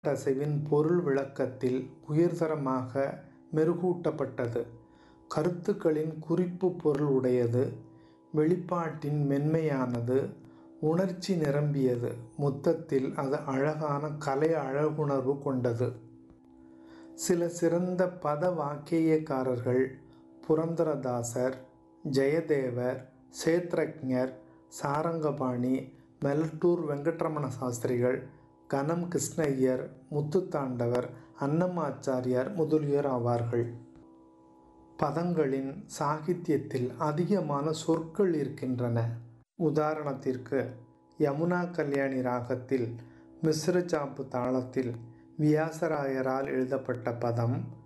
அசைவின் பொருள் விளக்கத்தில் உயர்தரமாக மெருகூட்டப்பட்டது. கருத்துக்களின் குறிப்புப் பொருள் உடையது. வெளிப்பாட்டின் மென்மையானது. உணர்ச்சி நிரம்பியது. மொத்தத்தில் அது அழகான கலை அழகுணர்வு கொண்டது. சில சிறந்த பத வாக்கியக்காரர்கள் புரந்தரதாசர், ஜெயதேவர், க்ஷேத்ரஜ்ஞர், சாரங்கபாணி, மெலட்டூர் வெங்கட்ரமண சாஸ்திரிகள், கனம் கிருஷ்ணய்யர், முத்துத்தாண்டவர், அன்னமாச்சாரியார் முதலியோர் ஆவார்கள். பதங்களின் சாகித்யத்தில் அதிகமான சொற்கள் இருக்கின்றன. உதாரணத்திற்கு யமுனா கல்யாணி ராகத்தில் மிஸ்ர சாப்பு தாளத்தில் வியாசராயரால் எழுதப்பட்ட பதம்